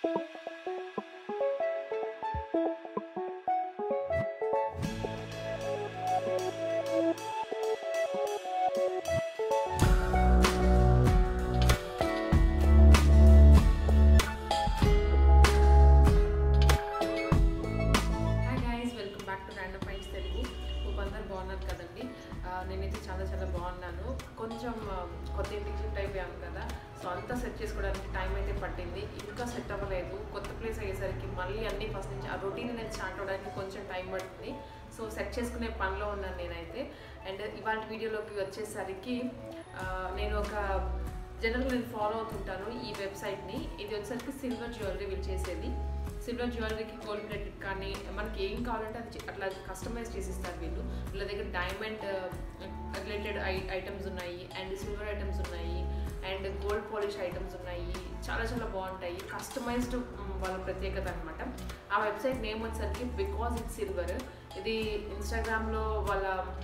hi guys welcome back to random fights Telugu మీకు అందరు బాగున్నారు కదండి ఆ, నేనైతే చాలా చాలా బాగున్నాను కొంచెం ఆ, కొత్త ఇంటికి షిఫ్ట్ అయిపోయాను కదా సో అంతా సెట్ చేసుకోవడానికి టైం అయితే పట్టింది ఇంకా సెట్ అవ్వలేదు కొత్త ప్లేస్ అయ్యేసరికి మళ్ళీ అన్నీ ఫస్ట్ నుంచి ఆ రొటీన్ అనేది స్టార్ట్ అవ్వడానికి కొంచెం టైం పడుతుంది సో సెట్ చేసుకునే పనిలో ఉన్నాను నేనైతే అండ్ ఇవాళ వీడియోలోకి వచ్చేసరికి ఆ, నేను ఒక జనరల్గా నేను ఫాలో అవుతుంటాను ఈ వెబ్సైట్ని ఇది వచ్చేసరికి సిల్వర్ జ్యువెలరీ వీళ్ళు చేసేది సిల్వర్ జ్యువెలరీకి గోల్డ్ ప్లేటెడ్ కానీ మనకి ఏం కావాలంటే అది చే- అట్లా కస్టమైజ్ చేసిస్తారు వీళ్ళు వీళ్ళ దగ్గర డైమండ్ రిలేటెడ్ ఐ ఐటమ్స్ ఉన్నాయి అండ్ సిల్వర్ ఐటమ్స్ ఉన్నాయి అండ్ గోల్డ్ పాలిష్ ఐటమ్స్ ఉన్నాయి చాలా చాలా బాగుంటాయి కస్టమైజ్డ్ వాళ్ళ ప్రత్యేకత అనమాట ఆ వెబ్సైట్ నేమ్ వచ్చేసరికి బికాజ్ ఇట్ సిల్వర్ ఇది ఇన్స్టాగ్రామ్లో వాళ్ళ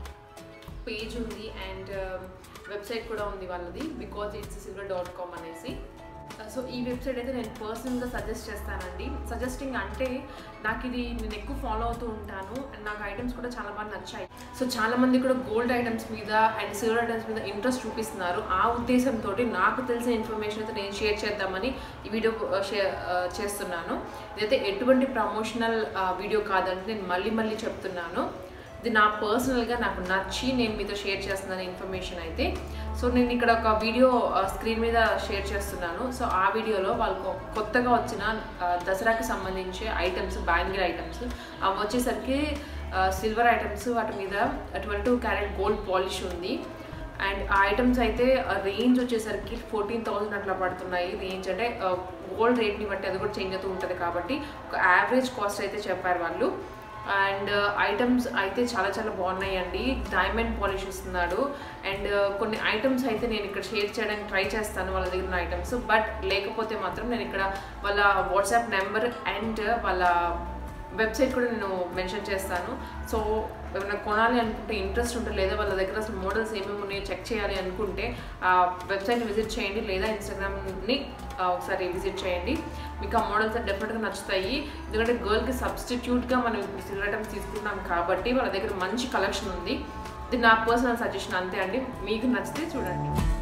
పేజ్ ఉంది అండ్ వెబ్సైట్ కూడా ఉంది వాళ్ళది because it's silver dot com అనేసి సో ఈ వెబ్సైట్ అయితే నేను పర్సనల్గా సజెస్ట్ చేస్తానండి సజెస్టింగ్ అంటే నాకు ఇది నేను ఎక్కువ ఫాలో అవుతూ ఉంటాను అండ్ నాకు ఐటమ్స్ కూడా చాలా బాగా నచ్చాయి సో చాలా మంది కూడా గోల్డ్ ఐటమ్స్ మీద అండ్ సిల్వర్ ఐటమ్స్ మీద ఇంట్రెస్ట్ చూపిస్తున్నారు ఆ ఉద్దేశంతో నాకు తెలిసిన ఇన్ఫర్మేషన్ అయితే నేను షేర్ చేద్దామని ఈ వీడియో షేర్ చేస్తున్నాను ఇదైతే ఎటువంటి ప్రమోషనల్ వీడియో కాదంటే నేను మళ్ళీ మళ్ళీ చెప్తున్నాను ఇది నా పర్సనల్గా నాకు నచ్చి నేను మీతో షేర్ చేస్తున్నాను ఇన్ఫర్మేషన్ అయితే సో నేను ఇక్కడ ఒక వీడియో స్క్రీన్ మీద షేర్ చేస్తున్నాను సో ఆ వీడియోలో వాళ్ళకు కొత్తగా వచ్చిన ఆ, దసరాకి సంబంధించి ఐటమ్స్ బ్యాంగిల్ ఐటమ్స్ అవి వచ్చేసరికి సిల్వర్ ఐటమ్స్ వాటి మీద twelve two carat gold polish ఉంది అండ్ ఆ ఐటమ్స్ అయితే రేంజ్ వచ్చేసరికి ఫోర్టీన్ థౌసండ్ అట్లా పడుతున్నాయి రేంజ్ అంటే గోల్డ్ రేట్ని బట్టి అది కూడా చేంజ్ అవుతూ ఉంటుంది కాబట్టి ఒక యావరేజ్ కాస్ట్ అయితే చెప్పారు వాళ్ళు అండ్ ఐటమ్స్ అయితే చాలా చాలా బాగున్నాయి అండి డైమండ్ పాలిష్ ఇస్తున్నాడు అండ్ కొన్ని ఐటమ్స్ అయితే నేను ఇక్కడ షేర్ చేయడానికి ట్రై చేస్తాను వాళ్ళ దగ్గర ఉన్న ఐటమ్స్ బట్ లేకపోతే మాత్రం నేను ఇక్కడ వాళ్ళ వాట్సాప్ నెంబర్ అండ్ వాళ్ళ వెబ్సైట్ కూడా నేను మెన్షన్ చేస్తాను సో ఏమైనా కొనాలి అనుకుంటే ఇంట్రెస్ట్ ఉంటే లేదా వాళ్ళ దగ్గర అసలు మోడల్స్ ఏమేమి ఉన్నాయో చెక్ చేయాలి అనుకుంటే ఆ వెబ్సైట్ని విజిట్ చేయండి లేదా ఇన్స్టాగ్రామ్ని ఒకసారి విజిట్ చేయండి మీకు ఆ మోడల్స్ డెఫినెట్గా నచ్చుతాయి ఎందుకంటే గర్ల్కి సబ్స్టిట్యూట్గా మనం ఇప్పుడు సిల్వర్ ఐటమ్స్ తీసుకుంటున్నాం కాబట్టి వాళ్ళ దగ్గర మంచి కలెక్షన్ ఉంది ఇది నా పర్సనల్ సజెషన్ అంతే అండి మీకు నచ్చితే చూడండి